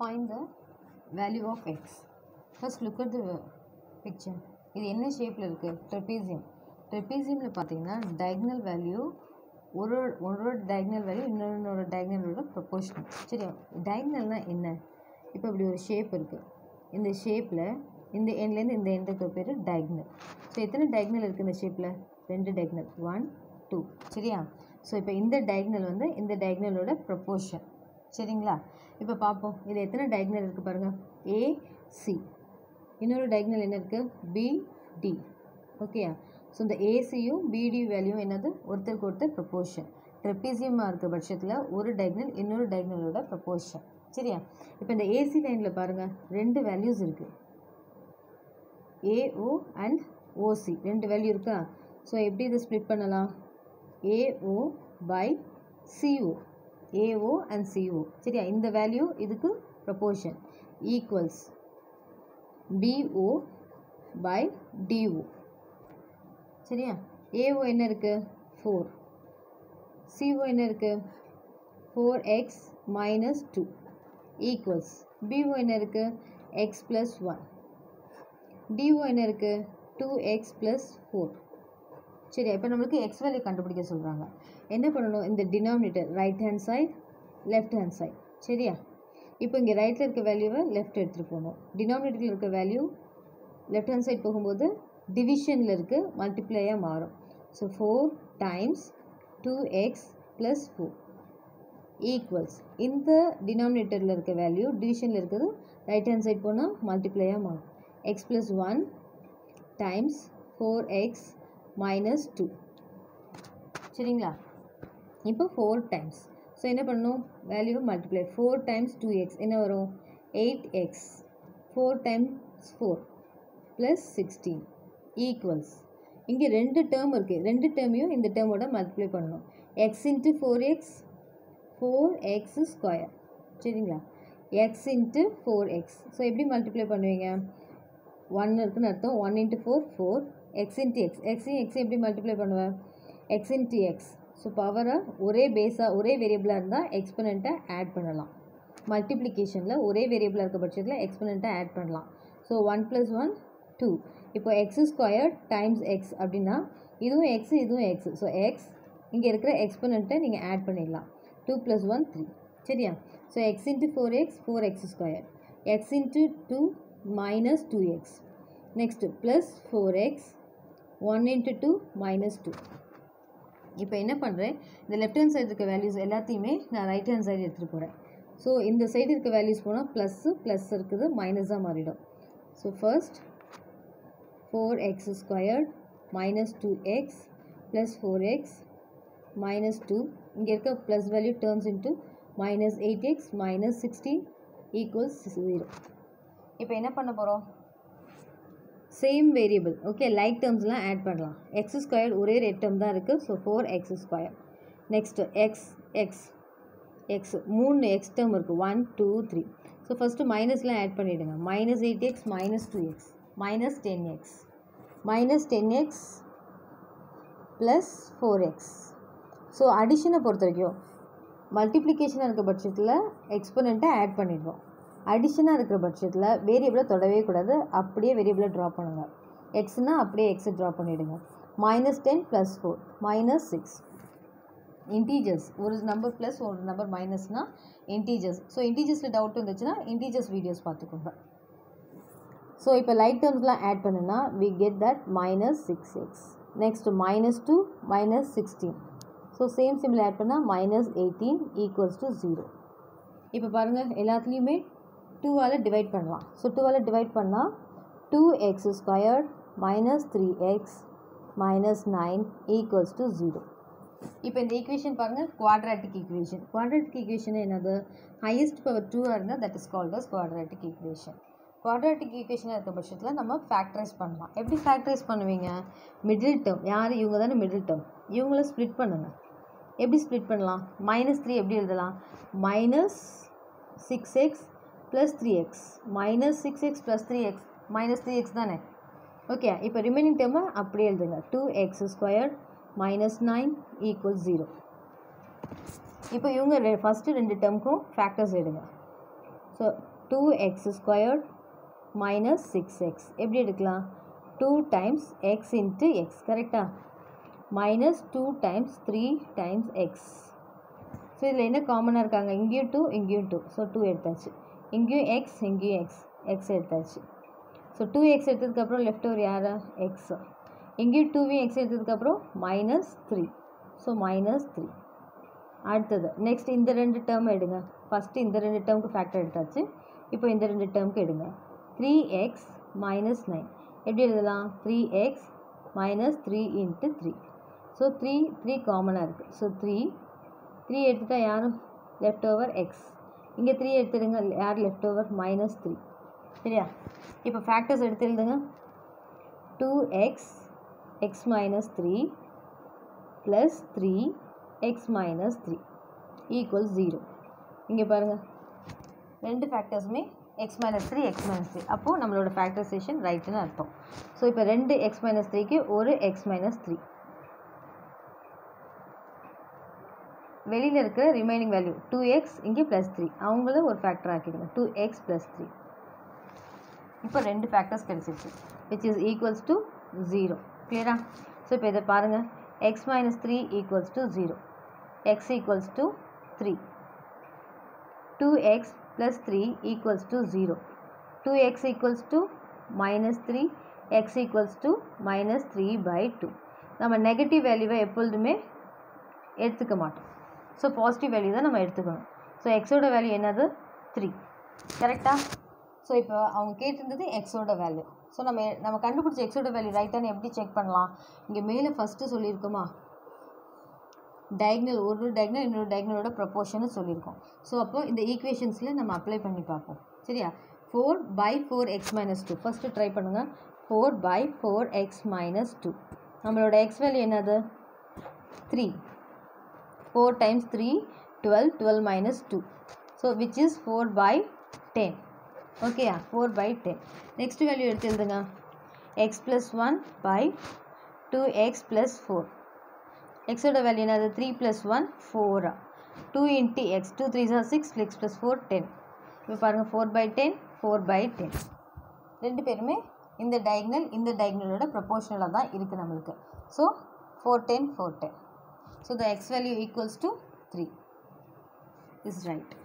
find the value of x first look at the picture இது என்ன ஷேப்பில் இருக்குது ட்ரெபீசியம் ட்ரெபீசியமில் பார்த்தீங்கன்னா டயக்னல் வேல்யூ ஒரு ஒரு டயக்னல் வேல்யூ இன்னொன்னோட டயக்னலோட ப்ரொபோர்ஷனல் சரியா டயக்னல்னால் என்ன இப்போ இப்படி ஒரு ஷேப் இருக்குது இந்த ஷேப்பில் இந்த எண்ட்லேருந்து இந்த எண்டுக்கு பேர் டயக்னல் ஸோ எத்தனை டயக்னல் இருக்குது இந்த ஷேப்பில் ரெண்டு டயக்னல் ஒன் டூ சரியா ஸோ இப்போ இந்த டயக்னல் வந்து இந்த டயக்னலோட ப்ரொப்போர்ஷன் சரிங்களா இப்போ பார்ப்போம் இதில் எத்தனை டயக்னல் இருக்குது பாருங்கள் ஏசி இன்னொரு டயக்னல் என்ன இருக்குது பிடி ஓகேயா ஸோ இந்த ஏசியும் பிடி வேல்யூ என்னது ஒருத்தருக்கு ஒருத்தர் ப்ரொப்போர்ஷன் ட்ரெப்பீசியமாக இருக்க பட்சத்தில் ஒரு டயக்னல் இன்னொரு டயக்னலோட ப்ரொப்போர்ஷன் சரியா இப்போ இந்த ஏசி லைனில் பாருங்கள் ரெண்டு வேல்யூஸ் இருக்குது ஏஓ அண்ட் ஓசி ரெண்டு வேல்யூ இருக்கா ஸோ எப்படி இதை ஸ்ப்ளிட் பண்ணலாம் AO by CO AO and CO சரியா இந்த வேல்யூ இதுக்கு proportion equals BO by DO சரியா ஏஓ என்ன இருக்குது ஃபோர் சிஓ என்ன இருக்குது four x minus two equals BO என்ன இருக்குது எக்ஸ் ப்ளஸ் ஒன் டிஓ என்ன இருக்குது டூ எக்ஸ் ப்ளஸ் ஃபோர் சரியா இப்போ நம்மளுக்கு எக்ஸ் வேல்யூ கண்டுபிடிக்க சொல்கிறாங்க என்ன பண்ணணும் இந்த denominator right hand side left hand side சரியா இப்போ இங்கே ரைட்டில் இருக்க வேல்யூவை லெஃப்ட் எடுத்துகிட்டு போகணும் டினாமினேட்டரில் இருக்க வேல்யூ லெஃப்ட் ஹேண்ட் சைட் போகும்போது டிவிஷனில் இருக்குது மல்டிப்ளையாக மாறும் so four times two x plus four equals இந்த டினாமினேட்டரில் இருக்க வேல்யூ டிவிஷனில் இருக்கிறது ரைட் ஹேண்ட் சைட் போனால் மல்டிப்ளையாக மாறும் x plus one times four x minus two சரிங்களா இப்போ ஃபோர் டைம்ஸ் ஸோ என்ன பண்ணணும் வேல்யூவை multiply four times two x என்ன வரும் eight x four times four plus sixteen equals இங்கே ரெண்டு டேர்ம் இருக்குது ரெண்டு டேர்மையும் இந்த டேர்மோட மல்டிப்ளை பண்ணணும் x into four x four x square சரிங்களா x into four x so எப்படி மல்டிப்ளை பண்ணுவீங்க ஒன் இருக்குன்னு அர்த்தம் one into four four x into X எக்ஸையும் எக்ஸையும் எப்படி மல்டிப்ளை பண்ணுவேன் எக்ஸ் இன்ட்டு எக்ஸ் ஸோ பவரை ஒரே பேஸாக ஒரே வேரியபிளாக இருந்தால் எக்ஸ்பனண்ட்டை ஆட் பண்ணலாம் மல்டிப்ளிகேஷனில் ஒரே வேரியபிளாக இருக்க பட்சத்தில் எக்ஸ்பனண்ட்டை ஆட் பண்ணலாம் so one plus one two இப்போ எக்ஸ் ஸ்கொயர் டைம்ஸ் எக்ஸ் அப்படின்னா இதுவும் எக்ஸ் இதுவும் எக்ஸ் ஸோ எக்ஸ் இங்கே இருக்கிற எக்ஸ்பனண்ட்டை நீங்கள் ஆட் பண்ணிடலாம் டூ ப்ளஸ் ஒன் த்ரீ சரியா so x into four x four x square x into two minus two x next plus four x one into two minus two இப்போ என்ன பண்ணுறேன் இந்த left hand side இருக்க values எல்லாத்தையுமே நான் right hand side எடுத்துகிட்டு போகிறேன் ஸோ இந்த சைடு இருக்க வேல்யூஸ் போனால் ப்ளஸ்ஸு ப்ளஸ் இருக்குது மைனஸாக மாறிடும் so first four x squared minus two x plus four x minus two இங்கே இருக்க plus value turns into minus eight x minus sixteen equals zero இப்போ என்ன பண்ண போகிறோம் சேம் வேரியபிள் ஓகே லைக் டேர்ம்ஸ்லாம் ஆட் பண்ணலாம் எக்ஸ் ஸ்கொயர் ஒரே red term தான் இருக்குது so four x square next x x x மூணு எக்ஸ் டேர்ம் இருக்குது one two three so first மைனஸ்லாம் ஆட் பண்ணிவிடுங்க minus eight x minus two x minus ten x minus ten x plus four x so அடிஷனை பொறுத்த வரைக்கும் மல்டிப்ளிகேஷனாக இருக்க பட்சத்தில் எக்ஸ்பனண்ட்டை ஆட் பண்ணிடுவோம் அடிஷனாக இருக்கிற பட்சத்தில் வேரியபிளை தொடவே கூடாது அப்படியே வேரியபிளை ட்ரா பண்ணுங்கள் எக்ஸ்னால் அப்படியே எக்ஸை ட்ரா பண்ணிவிடுங்க minus ten plus four minus six integers ஒரு நம்பர் ப்ளஸ் ஒரு நம்பர் மைனஸ்னால் இன்டீஜர்ஸ் ஸோ இன்டீஜர்ஸில் டவுட் இருந்துச்சுன்னா இன்டீஜர்ஸ் வீடியோஸ் பார்த்துக்கோங்க ஸோ இப்போ லைட் டேர்ம்ஸ்லாம் ஆட் பண்ணுன்னா we get that minus six x next minus two minus sixteen so same simple add பண்ணால் minus eighteen equals to zero இப்போ பாருங்கள் எல்லாத்துலேயுமே டூவால் டிவைட் பண்ணலாம் ஸோ டூவால் டிவைட் பண்ணால் two x squared minus three x minus nine equals to zero இப்போ இந்த ஈக்குவேஷன் பாருங்கள் குவாட்ராட்டிக் ஈக்குவேஷன் குவாட்ராட்டிக் ஈக்குவேஷன் என்னது ஹையஸ்ட் பவர் டூவாக இருந்தால் that is called as quadratic equation quadratic ஈக்குவேஷனாக இருக்க பட்சத்தில் நம்ம ஃபேக்டரைஸ் பண்ணலாம் எப்படி ஃபேக்டரைஸ் பண்ணுவீங்க மிடில் டேர்ம் யார் இவங்க தானே மிடில் டேர்ம் இவங்கள ஸ்ப்ளிட் பண்ணுங்கள் எப்படி ஸ்ப்ளிட் பண்ணலாம் மைனஸ் த்ரீ எப்படி எழுதலாம் minus six x plus three x minus six x plus three x minus three x தானே ஓகே இப்போ ரிமைனிங் டேர்மை அப்படியே எழுதுங்க two x square minus nine equal zero இப்போ இவங்க ஃபஸ்ட்டு ரெண்டு டேர்முக்கும் ஃபேக்டர்ஸ் எடுங்க so two x squared minus six x எப்படி எடுக்கலாம் two times x into x கரெக்டாக minus two times three times x so இதில் என்ன காமனாக இருக்காங்க இங்கேயும் டூ இங்கேயும் டூ ஸோ டூ எடுத்தாச்சு இங்கேயும் எக்ஸ் இங்கேயும் எக்ஸ் எக்ஸ் எடுத்தாச்சு ஸோ டூ எக்ஸ் எடுத்ததுக்கப்புறம் லெஃப்ட் ஓவர் யாரா எக்ஸ் இங்கேயும் டூவையும் எக்ஸ் எடுத்ததுக்கப்புறம் minus three so minus three அடுத்தது நெக்ஸ்ட் இந்த ரெண்டு டேர்ம் எடுங்க ஃபஸ்ட்டு இந்த ரெண்டு டேர்முக்கு ஃபேக்டர் எடுத்தாச்சு இப்போ இந்த ரெண்டு டேர்முக்கு எடுங்க த்ரீ எக்ஸ் மைனஸ் நைன் எப்படி எழுதலாம் three x minus three into three so three three காமனாக இருக்குது ஸோ த்ரீ த்ரீ எடுத்துட்டா யாரும் லெஃப்ட் ஓவர் எக்ஸ் இங்கே த்ரீ எடுத்துடுங்க யார் லெஃப்ட் ஓவர் மைனஸ் த்ரீ சரியா இப்போ ஃபேக்டர்ஸ் எடுத்து எழுதுங்க two x x minus three plus three x minus three equal zero இங்கே பாருங்கள் ரெண்டு ஃபேக்டர்ஸுமே x minus three x minus three அப்போது நம்மளோட ஃபேக்டரைசேஷன் ரைட்டுன்னு அர்த்தம் ஸோ இப்போ ரெண்டு எக்ஸ் மைனஸ் த்ரீக்கு ஒரு எக்ஸ் மைனஸ் த்ரீ வெளியில் இருக்கிற ரிமைனிங் வேல்யூ டூ எக்ஸ் இங்கே ப்ளஸ் த்ரீ அவங்கள ஒரு ஃபேக்டர் ஆக்கிடுங்க டூ எக்ஸ் ப்ளஸ் த்ரீ இப்போ ரெண்டு ஃபேக்டர்ஸ் கிடச்சிருச்சு which is equals to zero கிளியரா ஸோ இப்போ இதை பாருங்கள் x minus three equals to zero x equals to three two x plus three equals to zero two x equals to minus three x equals to minus three by two நம்ம negative வேல்யூவை எப்பொழுதுமே எடுத்துக்க மாட்டோம் so positive value தான் நம்ம எடுத்துக்கணும் so எக்ஸோட value என்னது த்ரீ கரெக்டாக ஸோ இப்போ அவங்க கேட்டிருந்தது எக்ஸோட வேல்யூ ஸோ நம்ம நம்ம கண்டுபிடிச்ச எக்ஸோட வேல்யூ ரைட்டானு எப்படி செக் பண்ணலாம் இங்கே மேலே ஃபஸ்ட்டு சொல்லியிருக்கோமா டயக்னல் ஒரு டயக்னல் இன்னொரு டயக்னலோட ப்ரொப்போர்ஷன்னு சொல்லியிருக்கோம் ஸோ அப்போ இந்த ஈக்குவேஷன்ஸில் நம்ம அப்ளை பண்ணி பார்ப்போம் சரியா four by four x minus two first try பண்ணுங்கள் four by four x minus two நம்மளோட எக்ஸ் வேல்யூ என்னது three four times three twelve twelve minus two so which is four by ten ஓகேயா four by ten next value எடுத்து எழுதுங்க x plus one by two x plus four எக்ஸோட value என்னது three plus one ஃபோரா two into x two three ஜார் six x plus four ten இப்போ பாருங்கள் four by ten four by ten ரெண்டு பேருமே இந்த டயக்னல் இந்த டயக்னலோட ப்ரொபோஷனலாக தான் இருக்குது நம்மளுக்கு so four ten four ten so the x value equals to three is right